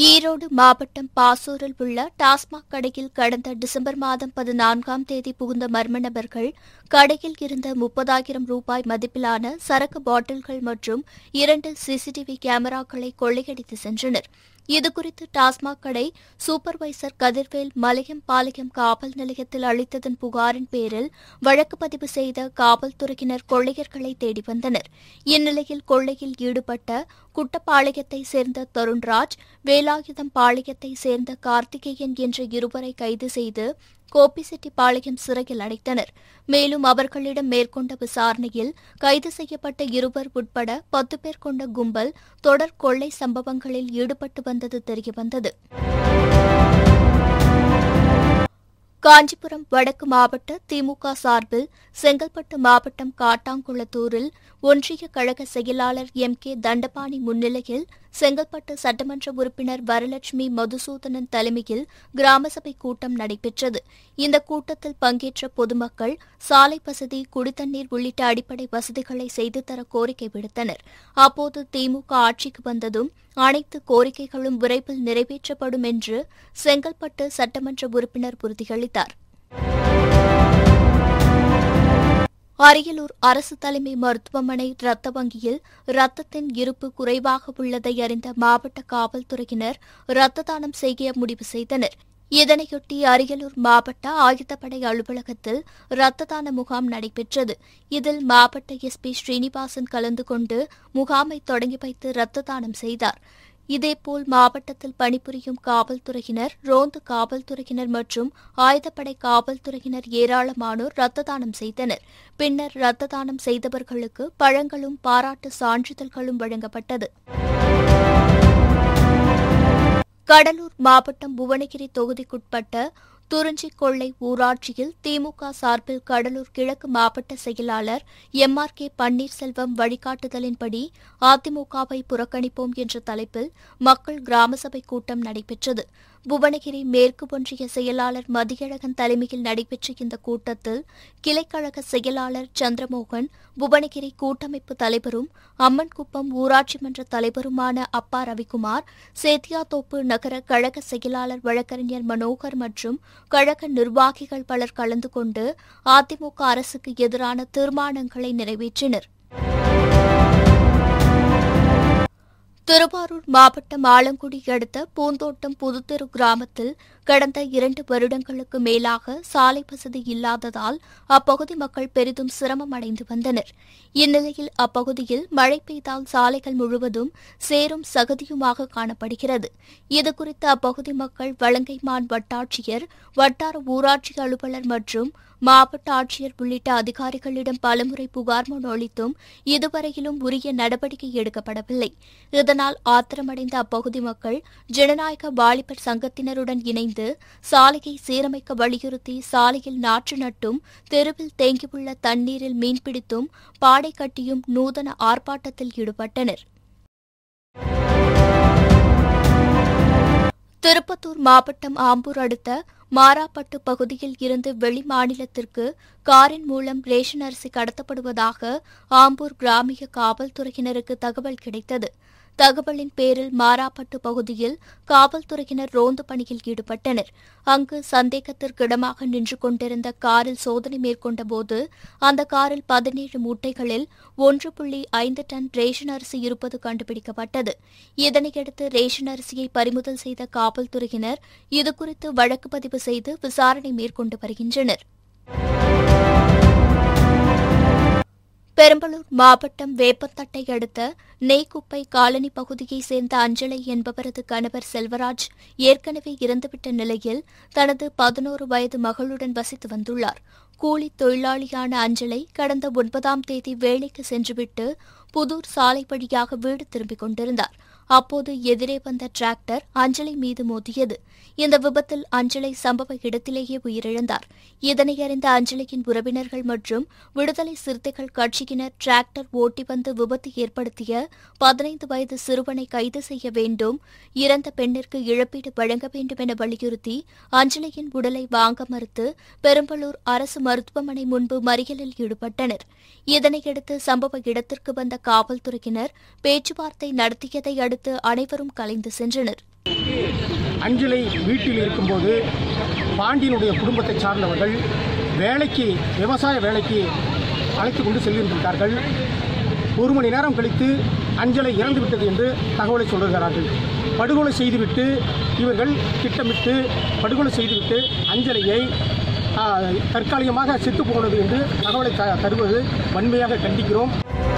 ஈரோடு மாவட்டம் பாசூரில் உள்ள டாஸ்மாக் கடையில் கடந்த டிசம்பர் மாதம் பதினான்காம் தேதி புகுந்த மர்ம நபர்கள் கடையில் இருந்த முப்பதாயிரம் ரூபாய் மதிப்பிலான சரக்கு பாட்டில்கள் மற்றும் இரண்டு சிசிடிவி கேமராக்களை கொள்ளையடித்து சென்றனர் இதுகுறித்து டாஸ்மாக் கடை சூப்பர்வைசர் கதிர்வேல் மலையம் பாளையம் காவல் நிலையத்தில் அளித்ததன் புகாரின் பேரில் வழக்கு பதிவு செய்த காவல்துறையினர் கொள்ளையர்களை தேடி வந்தனர் இந்நிலையில் கொள்ளையில் ஈடுபட்ட குட்டப்பாளையத்தை சேர்ந்த தருண்ராஜ் வேலாயுதம் பாளையத்தை சேர்ந்த கார்த்திகேயன் என்ற இருவரை கைது செய்து கோபிசெட்டிப்பாளையம் சிறையில் அடைத்தனர் மேலும் அவர்களிடம் மேற்கொண்ட விசாரணையில் கைது செய்யப்பட்ட இருவர் உட்பட பத்து பேர் கொண்ட கும்பல் தொடர் கொள்ளை சம்பவங்களில் ஈடுபட்டு வந்தது தெரியவந்தது காஞ்சிபுரம் வடக்கு மாவட்ட திமுக சார்பில் செங்கல்பட்டு மாவட்டம் காட்டாங்குளத்தூரில் ஒன்றிய கழக செயலாளர் எம் கே தண்டபாணி முன்னிலையில் செங்கல்பட்டு சட்டமன்ற உறுப்பினர் வரலட்சுமி மதுசூதனன் தலைமையில் கிராம சபை கூட்டம் நடைபெற்றது இந்த கூட்டத்தில் பங்கேற்ற பொதுமக்கள் சாலை வசதி குடித்தண்ணீர் உள்ளிட்ட அடிப்படை வசதிகளை செய்து தர கோரிக்கை விடுத்தனர் அப்போது திமுக ஆட்சிக்கு வந்ததும் அனைத்து கோரிக்கைகளும் விரைவில் நிறைவேற்றப்படும் என்று செங்கல்பட்டு சட்டமன்ற உறுப்பினர் உறுதியளித்தார் அரியலூர் அரசு தலைமை மருத்துவமனை ரத்த வங்கியில் ரத்தத்தின் இருப்பு குறைவாக உள்ளதை அறிந்த மாவட்ட காவல்துறையினர் ரத்த தானம் செய்ய முடிவு செய்தனர் இதனையொட்டி அரியலூர் மாவட்ட ஆயுதப்படை அலுவலகத்தில் ரத்த தான முகாம் நடைபெற்றது இதில் மாவட்ட எஸ்பி ஸ்ரீனிவாசன் கலந்து கொண்டு முகாமை தொடங்கி வைத்து ரத்த தானம் செய்தார் இதேபோல் மாவட்டத்தில் பணிபுரியும் காவல்துறையினர் ரோந்து காவல்துறையினர் மற்றும் ஆயுதப்படை காவல்துறையினர் ஏராளமானோர் ரத்த தானம் செய்தனர் பின்னர் ரத்த தானம் செய்தவர்களுக்கு பழங்களும் பாராட்டு சான்றிதழ்களும் வழங்கப்பட்டது கடலூர் மாவட்டம் புவனகிரி தொகுதிக்குட்பட்ட துறிஞ்சிக்கொள்ளை ஊராட்சியில் திமுக சார்பில் கடலூர் கிழக்கு மாவட்ட செயலாளர் எம் ஆர் கே பன்னீர்செல்வம் வழிகாட்டுதலின்படி அதிமுகவை புறக்கணிப்போம் என்ற தலைப்பில் மக்கள் கிராம சபை கூட்டம் நடைபெற்றது புவனகிரி மேற்கு ஒன்றிய செயலாளர் மதியழகன் தலைமையில் நடைபெற்ற இந்த கூட்டத்தில் கிளைக்கழக செயலாளர் சந்திரமோகன் புவனகிரி கூட்டமைப்பு தலைவரும் அம்மன்குப்பம் ஊராட்சி மன்ற தலைவருமான அப்பா ரவிக்குமார் சேத்தியாத்தோப்பு நகர கழக செயலாளர் வழக்கறிஞர் மனோகர் மற்றும் கழக நிர்வாகிகள் பலர் கலந்து கொண்டு அதிமுக அரசுக்கு எதிரான தீர்மானங்களை நிறைவேற்றினர் திருவாரூர் மாவட்டம் ஆலங்குடி அடுத்த பூந்தோட்டம் புதுத்தெரு கிராமத்தில் கடந்த இரண்டு வருடங்களுக்கு மேலாக சாலை வசதி இல்லாததால் அப்பகுதி மக்கள் பெரிதும் சிரமம் அடைந்து வந்தனர் இந்நிலையில் அப்பகுதியில் மழை பெய்தால் சாலைகள் முழுவதும் சேரும் சகதியுமாக காணப்படுகிறது இதுகுறித்து அப்பகுதி மக்கள் வலங்கைமான் வட்டாட்சியர் வட்டார ஊராட்சி அலுவலர் மற்றும் மாவட்ட ஆட்சியர் உள்ளிட்ட அதிகாரிகளிடம் பலமுறை புகார் மனு அளித்தும் இதுவரையிலும் உரிய நடவடிக்கை எடுக்கப்படவில்லை இதனால் ஆத்திரமடைந்த அப்பகுதி மக்கள் ஜனநாயக வாலிபர் சங்கத்தினருடன் இணைந்து சாலையை சீரமைக்க வலியுறுத்தி சாலையில் நாற்று நட்டும் தெருவில் தேங்கியுள்ள தண்ணீரில் மீன்பிடித்தும் பாடை கட்டியும் நூதன ஆர்ப்பாட்டத்தில் ஈடுபட்டனர் திருப்பத்தூர் மாவட்டம் ஆம்பூர் அடுத்த மாராப்பட்டு பகுதியில் இருந்து வெளி மாநிலத்திற்கு காரின் மூலம் ரேஷன் அரிசி கடத்தப்படுவதாக ஆம்பூர் கிராமிய காவல்துறையினருக்கு தகவல் கிடைத்தது தகவலின் பேரில் மாராப்பட்டு பகுதியில் காவல்துறையினர் ரோந்து பணியில் ஈடுபட்டனர் அங்கு சந்தேகத்திற்கிடமாக நின்று கொண்டிருந்த காரில் சோதனை மேற்கொண்டபோது அந்த காரில் பதினேழு மூட்டைகளில் ஒன்று புள்ளி ஐந்து டன் ரேஷன் அரிசி இருப்பது கண்டுபிடிக்கப்பட்டது இதனையடுத்து ரேஷன் அரிசியை பறிமுதல் செய்த காவல்துறையினர் இதுகுறித்து வழக்கு பதிவு செய்து விசாரணை மேற்கொண்டு வருகின்றனர் பெரம்பலூர் மாவட்டம் வேப்பத்தட்டை அடுத்த நெய்க்குப்பை காலனி பகுதியைச் சேர்ந்த அஞ்சலை என்பவரது கணவர் செல்வராஜ் ஏற்கனவே இறந்துவிட்ட நிலையில் தனது பதினோரு வயது மகளுடன் வசித்து வந்துள்ளார் கூலி தொழிலாளியான அஞ்சலை கடந்த ஒன்பதாம் தேதி வேலைக்கு சென்றுவிட்டு புதூர் சாலை வழியாக வீடு திரும்பிக் கொண்டிருந்தார் அப்போது எதிரே வந்த டிராக்டர் அஞ்சலி மீது மோதியது இந்த விபத்தில் அஞ்சலை சம்பவ இடத்திலேயே உயிரிழந்தார் இதனை அறிந்த அஞ்சலியின் உறவினர்கள் மற்றும் விடுதலை சிறுத்தைகள் கட்சியினர் டிராக்டர் ஓட்டி வந்து விபத்து ஏற்படுத்திய பதினைந்து வயது சிறுவனை கைது செய்ய வேண்டும் இறந்த பெண்ணிற்கு இழப்பீடு வழங்க வேண்டும் என வலியுறுத்தி அஞ்சலியின் உடலை வாங்க மறுத்து பெரம்பலூர் அரசு மருத்துவமனை முன்பு மறியலில் ஈடுபட்டனர் இதனையடுத்து சம்பவ இடத்திற்கு வந்த காவல்துறையினர் பேச்சுவார்த்தை நடத்தியதை அடுத்து அனைவரும் கலைந்து சென்றனர் அஞ்சலை வீட்டில் இருக்கும்போது பாண்டியனுடைய குடும்பத்தை சார்ந்தவர்கள் வேலைக்கு விவசாய வேலைக்கு அழைத்து கொண்டு செல்கின்றார்கள் ஒரு மணி நேரம் கழித்து அஞ்சலை இறந்து விட்டது என்று தகவலை சொல்லுகிறார்கள் படுகொலை செய்துவிட்டு இவர்கள் திட்டமிட்டு படுகொலை செய்துவிட்டு அஞ்சலையை ஆ, தற்காலிகமாக செத்து போனது என்று தகவலை த- தருவது வன்மையாக கண்டிக்கிறோம்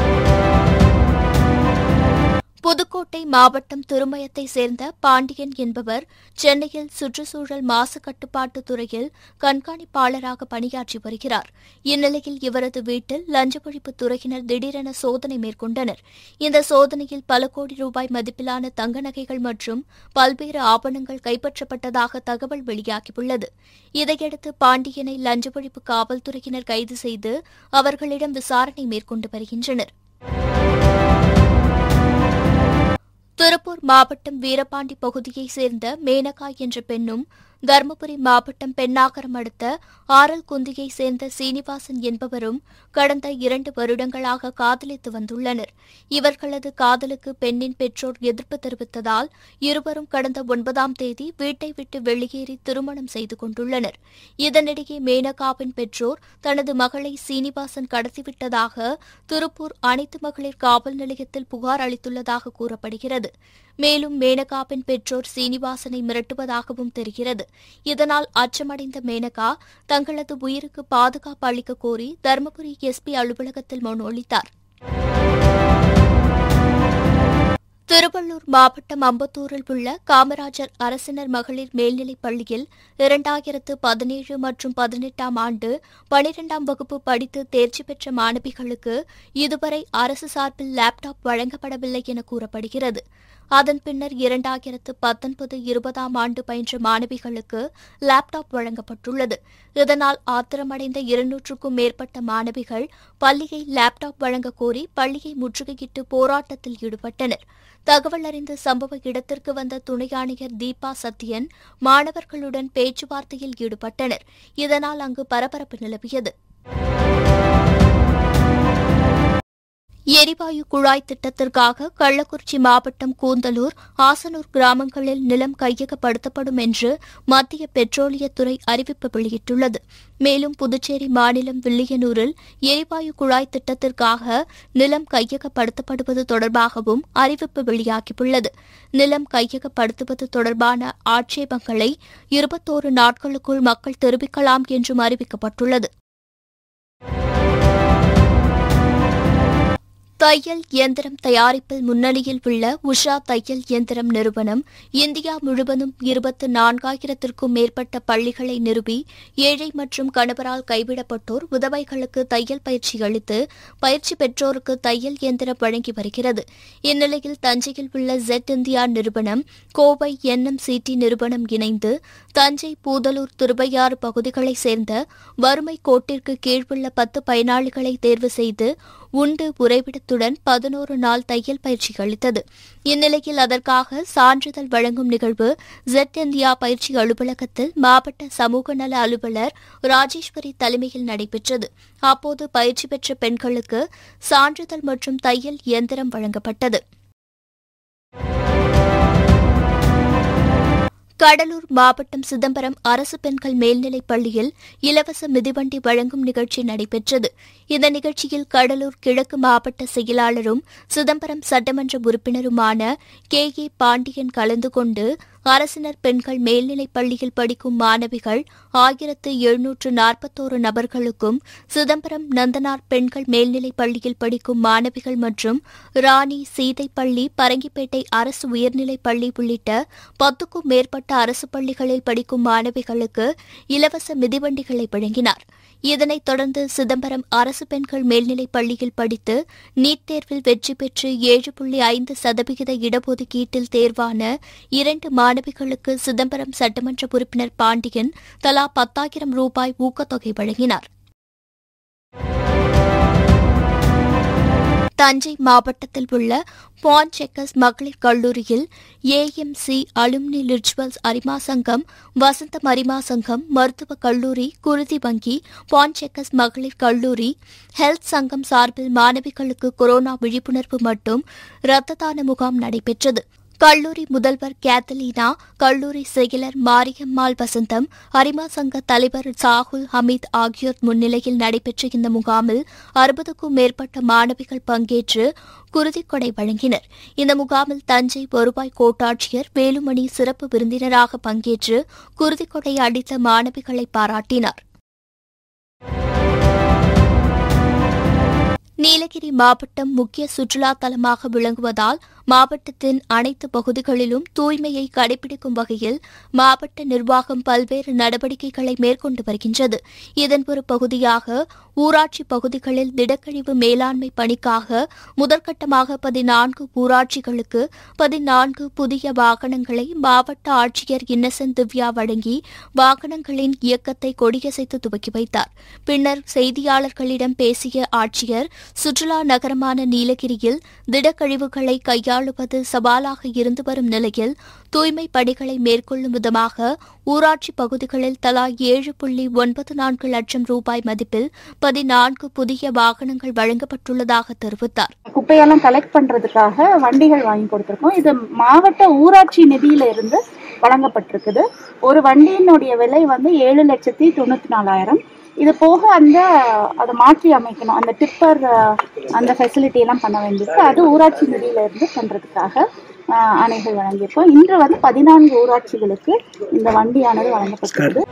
புதுக்கோட்டை மாவட்டம் திருமயத்தை சேர்ந்த பாண்டியன் என்பவர் சென்னையில் சுற்றுச்சூழல் மாசு கட்டுப்பாட்டு துறையில் கண்காணிப்பாளராக பணியாற்றி வருகிறார் இந்நிலையில் இவரது வீட்டில் லஞ்ச ஒழிப்பு துறையினர் திடீரென சோதனை மேற்கொண்டனர் இந்த சோதனையில் பல கோடி ரூபாய் மதிப்பிலான தங்க நகைகள் மற்றும் பல்வேறு ஆவணங்கள் கைப்பற்றப்பட்டதாக தகவல் வெளியாகியுள்ளது இதையடுத்து பாண்டியனை லஞ்ச ஒழிப்பு காவல்துறையினர் கைது செய்து அவர்களிடம் விசாரணை மேற்கொண்டு வருகின்றனர் திருப்பூர் மாவட்டம் வீரபாண்டி பகுதியைச் சேர்ந்த மேனகா என்ற பெண்ணும் தருமபுரி மாவட்டம் பெண்ணாகரம் அடுத்த ஆரல் குந்தியைச் சேர்ந்த சீனிவாசன் என்பவரும் கடந்த இரண்டு வருடங்களாக காதலித்து வந்துள்ளனர் இவர்களது காதலுக்கு பெண்ணின் பெற்றோர் எதிர்ப்பு தெரிவித்ததால் இருவரும் கடந்த ஒன்பதாம் தேதி வீட்டை விட்டு வெளியேறி திருமணம் செய்து கொண்டுள்ளனர் இதனிடையே மேனகாவின் பெற்றோர் தனது மகளை சீனிவாசன் கடத்திவிட்டதாக திருப்பூர் அனைத்து மகளிர் காவல் நிலையத்தில் புகார் அளித்துள்ளதாக கூறப்படுகிறது மேலும் மேனகாவின் பெற்றோர் சீனிவாசனை மிரட்டுவதாகவும் தெரிகிறது இதனால் அச்சமடைந்த மேனகா தங்களது உயிருக்கு பாதுகாப்பு அளிக்க கோரி தருமபுரி எஸ்பி அலுவலகத்தில் மனு அளித்தார் திருவள்ளூர் மாவட்டம் அம்பத்தூரில் உள்ள காமராஜர் அரசினர் மகளிர் மேல்நிலைப் பள்ளியில் இரண்டாயிரத்து பதினேழு மற்றும் பதினெட்டாம் ஆண்டு பனிரெண்டாம் வகுப்பு படித்து தேர்ச்சி பெற்ற மாணவிகளுக்கு இதுவரை அரசு சார்பில் லேப்டாப் வழங்கப்படவில்லை என கூறப்படுகிறது அதன் பின்னர் இரண்டாயிரத்து பத்தொன்பது இருபதாம் ஆண்டு பயின்ற மாணவிகளுக்கு லேப்டாப் வழங்கப்பட்டுள்ளது இதனால் ஆத்திரமடைந்த இருநூற்றுக்கும் மேற்பட்ட மாணவிகள் பள்ளியை லேப்டாப் வழங்க கோரி பள்ளியை முற்றுகையிட்டு போராட்டத்தில் ஈடுபட்டனர் தகவல் அறிந்த சம்பவ இடத்திற்கு வந்த துணை ஆணையர் தீபா சத்யன் மாணவர்களுடன் பேச்சுவார்த்தையில் ஈடுபட்டனர் இதனால் அங்கு பரபரப்பு நிலவியது எரிவாயு குழாய் திட்டத்திற்காக கள்ளக்குறிச்சி மாவட்டம் கூந்தலூர் ஆசனூர் கிராமங்களில் நிலம் கையகப்படுத்தப்படும் என்று மத்திய பெட்ரோலியத்துறை அறிவிப்பு வெளியிட்டுள்ளது மேலும் புதுச்சேரி மாநிலம் வில்லியனூரில் எரிவாயு குழாய் திட்டத்திற்காக நிலம் கையகப்படுத்தப்படுவது தொடர்பாகவும் அறிவிப்பு வெளியாகியுள்ளது நிலம் கையகப்படுத்துவது தொடர்பான ஆட்சேபங்களை இருபத்தோரு நாட்களுக்குள் மக்கள் தெரிவிக்கலாம் என்றும் அறிவிக்கப்பட்டுள்ளது தையல் இயந்திரம் தயாரிப்பில் முன்னணியில் உள்ள உஷா தையல் இயந்திரம் நிறுவனம் இந்தியா முழுவதும் இருபத்து நான்காயிரத்திற்கும் மேற்பட்ட பள்ளிகளை நிறுவி ஏழை மற்றும் கணவரால் கைவிடப்பட்டோர் உதவைகளுக்கு தையல் பயிற்சி அளித்து பயிற்சி பெற்றோருக்கு தையல் இயந்திரம் வழங்கி வருகிறது இந்நிலையில் தஞ்சையில் உள்ள ஜெட் இந்தியா நிறுவனம் கோவை என்எம்சிடி நிறுவனம் இணைந்து தஞ்சை பூதலூர் திருவையாறு பகுதிகளைச் சேர்ந்த வறுமை கோட்டிற்கு கீழ்வுள்ள பத்து பயனாளிகளை தேர்வு செய்து உண்டு உறைவிடத்துடன் பதினோரு நாள் தையல் பயிற்சி அளித்தது இந்நிலையில் அதற்காக சான்றிதழ் வழங்கும் நிகழ்வு ஜெட் இந்தியா பயிற்சி அலுவலகத்தில் மாவட்ட சமூக நல அலுவலர் ராஜேஸ்வரி தலைமையில் நடைபெற்றது அப்போது பயிற்சி பெற்ற பெண்களுக்கு சான்றிதழ் மற்றும் தையல் இயந்திரம் வழங்கப்பட்டது கடலூர் மாவட்டம் சிதம்பரம் அரசு பெண்கள் மேல்நிலைப் பள்ளியில் இலவச மிதிவண்டி வழங்கும் நிகழ்ச்சி நடைபெற்றது இந்த நிகழ்ச்சியில் கடலூர் கிழக்கு மாவட்ட செயலாளரும் சிதம்பரம் சட்டமன்ற உறுப்பினருமான கே ஏ பாண்டியன் கலந்து கொண்டு அரசினர் பெண்கள் மேல்நிலைப் பள்ளியில் படிக்கும் மாணவிகள் ஆயிரத்து எழுநூற்று நாற்பத்தோரு நபர்களுக்கும் சிதம்பரம் நந்தனார் பெண்கள் மேல்நிலைப் பள்ளியில் படிக்கும் மாணவிகள் மற்றும் ராணி சீதைப்பள்ளி பரங்கிப்பேட்டை அரசு உயர்நிலைப் பள்ளி உள்ளிட்ட பத்துக்கும் மேற்பட்ட அரசு பள்ளிகளில் படிக்கும் மாணவிகளுக்கு இலவச மிதிவண்டிகளை வழங்கினார் இதனைத் தொடர்ந்து சிதம்பரம் அரசு பெண்கள் மேல்நிலைப் பள்ளியில் படித்து நீட் தேர்வில் வெற்றி பெற்று ஏழு புள்ளி ஐந்து சதவிகித இடஒதுக்கீட்டில் தேர்வான இரண்டு மாணவிகளுக்கு சிதம்பரம் சட்டமன்ற உறுப்பினர் பாண்டியன் தலா பத்தாயிரம் ரூபாய் ஊக்கத்தொகை வழங்கினார் தஞ்சை மாவட்டத்தில் உள்ள பான்செக்கஸ் மகளிர் கல்லூரியில் ஏஎம்சி அலுமினி லிட்ஜுவல்ஸ் அரிமா சங்கம் வசந்தம் அரிமா சங்கம் மருத்துவக் கல்லூரி குருதி வங்கி பான்செக்கஸ் மகளிர் கல்லூரி ஹெல்த் சங்கம் சார்பில் மாணவிகளுக்கு கொரோனா விழிப்புணர்வு மற்றும் இரத்த தான முகாம் நடைபெற்றது கல்லூரி முதல்வர் கேத்தலீனா கல்லூரி செயலர் மாரியம்மாள் வசந்தம் அரிமா சங்க தலைவர் சாகுல் ஹமீத் ஆகியோர் முன்னிலையில் நடைபெற்ற இந்த முகாமில் அறுபதுக்கும் மேற்பட்ட மாணவிகள் பங்கேற்று குருதிக்கொடை வழங்கினர் இந்த முகாமில் தஞ்சை வருவாய் கோட்டாட்சியர் வேலுமணி சிறப்பு விருந்தினராக பங்கேற்று குருதிக்கொடை அடித்த மாணவிகளை பாராட்டினார் நீலகிரி மாவட்டம் முக்கிய சுற்றுலா தலமாக விளங்குவதால் மாவட்டத்தின் அனைத்து பகுதிகளிலும் தூய்மையை கடைபிடிக்கும் வகையில் மாவட்ட நிர்வாகம் பல்வேறு நடவடிக்கைகளை மேற்கொண்டு வருகின்றது இதன் ஒரு பகுதியாக ஊராட்சி பகுதிகளில் திடக்கழிவு மேலாண்மை பணிக்காக முதற்கட்டமாக பதினான்கு ஊராட்சிகளுக்கு பதினான்கு புதிய வாகனங்களை மாவட்ட ஆட்சியர் இன்னசென்ட் திவ்யா வழங்கி வாகனங்களின் இயக்கத்தை கொடியசைத்து துவக்கி வைத்தார் பின்னர் செய்தியாளர்களிடம் பேசிய ஆட்சியர் சுற்றுலா நகரமான நீலகிரியில் திடக்கழிவுகளை கையாளுவது சவாலாக இருந்து வரும் நிலையில் தூய்மை பணிகளை மேற்கொள்ளும் விதமாக ஊராட்சி பகுதிகளில் தலா ஏழு புள்ளி ஒன்பது நான்கு லட்சம் ரூபாய் மதிப்பில் பதினான்கு புதிய வாகனங்கள் வழங்கப்பட்டுள்ளதாக தெரிவித்தார் குப்பையெல்லாம் கலெக்ட் பண்றதுக்காக வண்டிகள் வாங்கி கொடுத்துருக்கோம் இது மாவட்ட ஊராட்சி நிதியில இருந்து வழங்கப்பட்டிருக்குது ஒரு வண்டியினுடைய விலை வந்து ஏழு லட்சத்தி தொண்ணூத்தி நாலாயிரம் இது போக அந்த அதை மாற்றி அமைக்கணும் அந்த டிப்பர் அந்த ஃபெசிலிட்டி எல்லாம் பண்ண வேண்டியிருக்கு அது ஊராட்சி நிதியில இருந்து பண்றதுக்காக ஆஹ், ஆணைகள் வழங்கியிருக்கோம் இன்று வந்து பதினான்கு ஊராட்சிகளுக்கு இந்த வண்டியானது வழங்கப்பட்டிருக்கு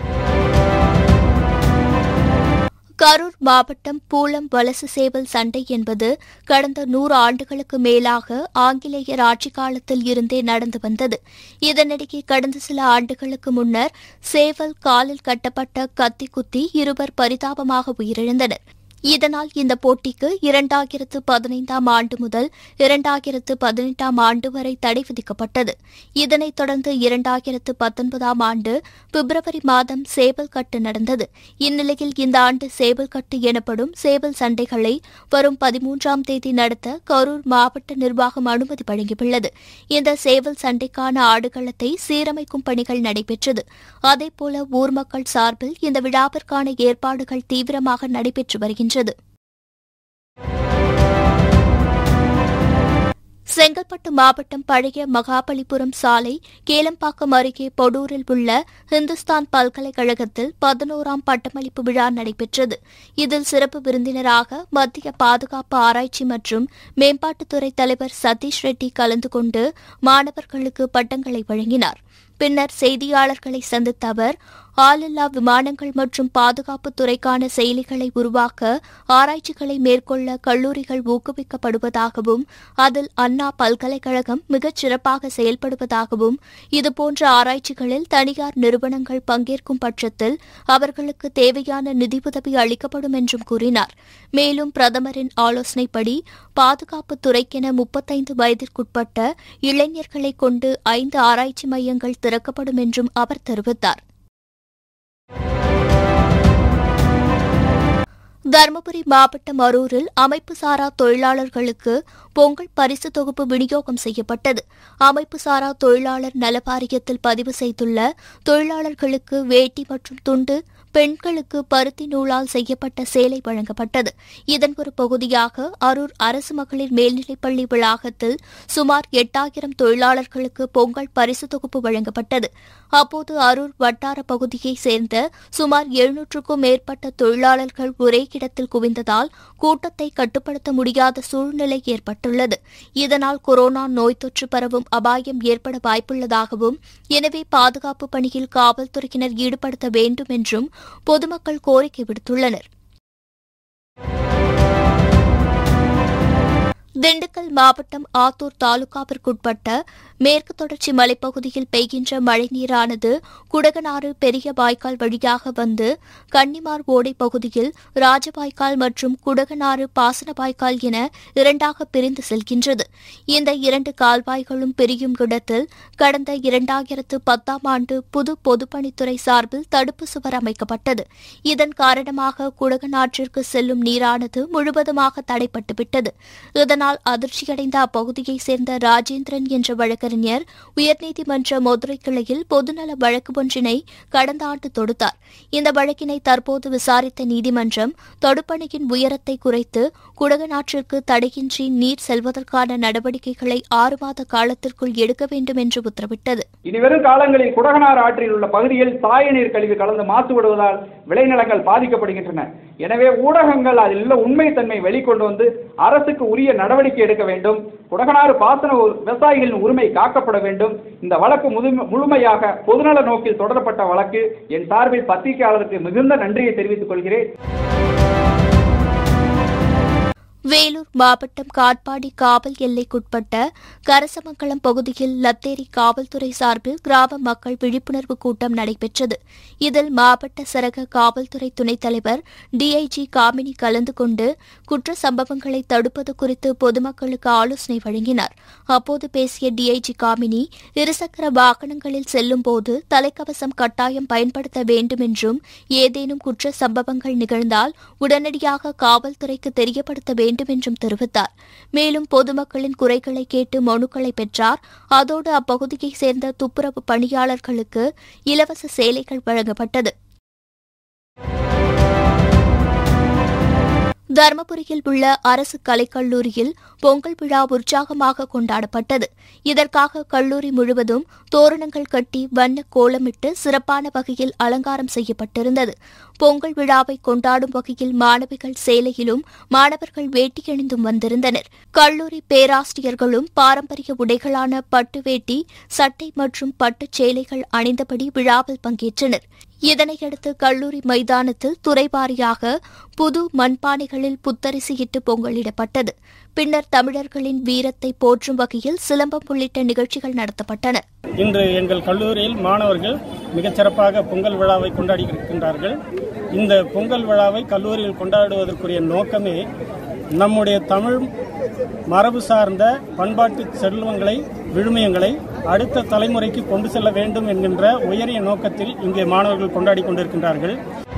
கரூர் மாவட்டம் பூலம் வலசு சேவல் சண்டை என்பது கடந்த நூறு ஆண்டுகளுக்கு மேலாக ஆங்கிலேயர் ஆட்சி காலத்தில் இருந்தே நடந்து வந்தது இதனிடையே கடந்த சில ஆண்டுகளுக்கு முன்னர் சேவல் காலில் கட்டப்பட்ட கத்தி குத்தி இருவர் பரிதாபமாக உயிரிழந்தனர் இதனால் இந்த போட்டிக்கு இரண்டாயிரத்து பதினைந்தாம் ஆண்டு முதல் இரண்டாயிரத்து பதினெட்டாம் ஆண்டு வரை தடை விதிக்கப்பட்டது இதனைத் தொடர்ந்து இரண்டாயிரத்து பத்தொன்பதாம் ஆண்டு பிப்ரவரி மாதம் சேவல் கட்டு நடந்தது இந்நிலையில் இந்த ஆண்டு சேவல் கட்டு எனப்படும் சேவல் சண்டைகளை வரும் பதிமூன்றாம் தேதி நடத்த கரூர் மாவட்ட நிர்வாகம் அனுமதி வழங்கியுள்ளது இந்த சேவல் சண்டைக்கான ஆடுகளத்தை சீரமைக்கும் பணிகள் நடைபெற்றது அதேபோல ஊர் மக்கள் சார்பில் இந்த விழாவிற்கான ஏற்பாடுகள் தீவிரமாக நடைபெற்று வருகின்றது செங்கல்பட்டு மாவட்டம் பழைய மகாபலிபுரம் சாலை கேளம்பாக்கம் அருகே பொடூரில் உள்ள இந்துஸ்தான் பல்கலைக்கழகத்தில் பதினோராம் பட்டமளிப்பு விழா நடைபெற்றது இதில் சிறப்பு விருந்தினராக மத்திய பாதுகாப்பு ஆராய்ச்சி மற்றும் மேம்பாட்டுத்துறை தலைவர் சதீஷ் ரெட்டி கலந்து கொண்டு மாணவர்களுக்கு பட்டங்களை வழங்கினார் பின்னர் செய்தியாளர்களை சந்தித்த அவர் ஆளில்லா விமானங்கள் மற்றும் பாதுகாப்பு துறைக்கான செயலிகளை உருவாக்க ஆராய்ச்சிகளை மேற்கொள்ள கல்லூரிகள் ஊக்குவிக்கப்படுவதாகவும் அதில் அண்ணா பல்கலைக்கழகம் மிகச் சிறப்பாக செயல்படுவதாகவும் இதுபோன்ற ஆராய்ச்சிகளில் தனியார் நிறுவனங்கள் பங்கேற்கும் பட்சத்தில் அவர்களுக்கு தேவையான நிதியுதவி அளிக்கப்படும் என்றும் கூறினார் மேலும் பிரதமரின் ஆலோசனைப்படி பாதுகாப்பு துறைக்கென முப்பத்தைந்து வயதிற்குட்பட்ட இளைஞர்களை கொண்டு ஐந்து ஆராய்ச்சி மையங்கள் திறக்கப்படும் என்றும் அவர் தெரிவித்தார் தருமபுரி மாவட்டம் அரூரில் அமைப்பு சாரா தொழிலாளர்களுக்கு பொங்கல் பரிசு தொகுப்பு விநியோகம் செய்யப்பட்டது அமைப்பு சாரா தொழிலாளர் நல வாரியத்தில் பதிவு செய்துள்ள தொழிலாளர்களுக்கு வேட்டி மற்றும் துண்டு பெண்களுக்கு பருத்தி நூலால் செய்யப்பட்ட சேலை வழங்கப்பட்டது இதன் ஒரு பகுதியாக அரூர் அரசு மகளிர் மேல்நிலைப்பள்ளி வளாகத்தில் சுமார் எட்டாயிரம் தொழிலாளர்களுக்கு பொங்கல் பரிசு தொகுப்பு வழங்கப்பட்டது அப்போது அரூர் வட்டார பகுதியைச் சேர்ந்த சுமார் எழுநூற்றுக்கும் மேற்பட்ட தொழிலாளர்கள் ஒரே இடத்தில் குவிந்ததால் கூட்டத்தை கட்டுப்படுத்த முடியாத சூழ்நிலை ஏற்பட்டுள்ளது இதனால் கொரோனா நோய் தொற்று பரவும் அபாயம் ஏற்பட வாய்ப்புள்ளதாகவும் எனவே பாதுகாப்பு பணியில் காவல்துறையினர் ஈடுபடுத்த வேண்டும் என்றும் பொதுமக்கள் கோரிக்கை விடுத்துள்ளனர் திண்டுக்கல் மாவட்டம் ஆத்தூர் தாலுகாவிற்குட்பட்ட மேற்கு தொடர்ச்சி மலைப்பகுதியில் பெய்கின்ற மழைநீரானது குடகனாறு பெரிய வாய்க்கால் வழியாக வந்து கன்னிமார் ஓடை பகுதியில் ராஜவாய்க்கால் மற்றும் குடகனாறு பாசன வாய்க்கால் என இரண்டாக பிரிந்து செல்கின்றது இந்த இரண்டு கால்வாய்களும் பிரியும் இடத்தில் கடந்த இரண்டாயிரத்து பத்தாம் ஆண்டு புது பொதுப்பணித்துறை சார்பில் தடுப்பு சுவர் அமைக்கப்பட்டது இதன் காரணமாக குடகனாற்றிற்கு செல்லும் நீரானது முழுவதுமாக தடைப்பட்டுவிட்டது இதனால் அதிர்ச்சியடைந்த அப்பகுதியைச் சேர்ந்த ராஜேந்திரன் என்ற வழக்கறிஞர் உயர்நீதிமன்ற மதுரை கிளையில் பொதுநல வழக்கு ஒன்றினை கடந்த ஆண்டு தொடுத்தார் இந்த வழக்கினை தற்போது விசாரித்த நீதிமன்றம் தடுப்பணையின் உயரத்தை குறைத்து குடகனாற்றிற்கு தடையின்றி நீர் செல்வதற்கான நடவடிக்கைகளை ஆறு மாத காலத்திற்குள் எடுக்க வேண்டும் என்று உத்தரவிட்டது இனிவரும் காலங்களில் குடகனார் ஆற்றில் உள்ள பகுதியில் சாய நீர் கழிவு கலந்து மாசுபடுவதால் விளைநிலங்கள் பாதிக்கப்படுகின்றன எனவே ஊடகங்கள் அதில் உள்ள உண்மைத்தன்மை வெளிக்கொண்டு வந்து அரசுக்கு உரிய நடவடிக்கை எடுக்க வேண்டும் குடகனாறு பாசன உ- விவசாயிகளின் உரிமை காக்கப்பட வேண்டும் இந்த வழக்கு முதும- முழுமையாக பொதுநல நோக்கில் தொடரப்பட்ட வழக்கு என் சார்பில் பத்திரிகையாளருக்கு மிகுந்த நன்றியை தெரிவித்துக் கொள்கிறேன் வேலூர் மாவட்டம் காட்பாடி காவல் எல்லைக்குட்பட்ட கரசமங்கலம் பகுதியில் லத்தேரி காவல்துறை சார்பில் கிராம மக்கள் விழிப்புணர்வு கூட்டம் நடைபெற்றது இதில் மாவட்ட சரக காவல்துறை துணைத் தலைவர் டிஐஜி காமினி கலந்து கொண்டு குற்ற சம்பவங்களை தடுப்பது குறித்து பொதுமக்களுக்கு ஆலோசனை வழங்கினார் அப்போது பேசிய டிஐஜி காமினி இருசக்கர வாகனங்களில் செல்லும்போது தலைக்கவசம் கட்டாயம் பயன்படுத்த வேண்டும் என்றும் ஏதேனும் குற்ற சம்பவங்கள் நிகழ்ந்தால் உடனடியாக காவல்துறைக்கு தெரியப்படுத்த வேண்டும் என்றும் தெரிவித்தார் மேலும் பொதுமக்களின் குறைகளை கேட்டு மனுக்களை பெற்றார் அதோடு அப்பகுதியைச் சேர்ந்த துப்புரவு பணியாளர்களுக்கு இலவச சேலைகள் வழங்கப்பட்டது தருமபுரியில் உள்ள அரசு கலைக்கல்லூரியில் பொங்கல் விழா உற்சாகமாக கொண்டாடப்பட்டது இதற்காக கல்லூரி முழுவதும் தோரணங்கள் கட்டி வண்ண கோலமிட்டு சிறப்பான வகையில் அலங்காரம் செய்யப்பட்டிருந்தது பொங்கல் விழாவை கொண்டாடும் வகையில் மாணவிகள் சேலையிலும் மாணவர்கள் வேட்டியணிந்தும் வந்திருந்தனர் கல்லூரி பேராசிரியர்களும் பாரம்பரிய உடைகளான பட்டு வேட்டி சட்டை மற்றும் பட்டுச் சேலைகள் அணிந்தபடி விழாவில் பங்கேற்றனர் இதனையடுத்து கல்லூரி மைதானத்தில் துறைவாரியாக புது மண்பானைகளில் புத்தரிசியிட்டு பொங்கலிடப்பட்டது பின்னர் தமிழர்களின் வீரத்தை போற்றும் வகையில் சிலம்பம் உள்ளிட்ட நிகழ்ச்சிகள் நடத்தப்பட்டன இன்று எங்கள் கல்லூரியில் மாணவர்கள் மிகச் சிறப்பாக பொங்கல் விழாவை கொண்டாடி இருக்கின்றார்கள் இந்த பொங்கல் விழாவை கல்லூரியில் கொண்டாடுவதற்குரிய நோக்கமே நம்முடைய தமிழ் மரபு சார்ந்த பண்பாட்டு செல்வங்களை விழுமியங்களை அடுத்த தலைமுறைக்கு கொண்டு செல்ல வேண்டும் என்கின்ற உயரிய நோக்கத்தில் இங்கே மாணவர்கள் கொண்டாடி கொண்டிருக்கின்றார்கள்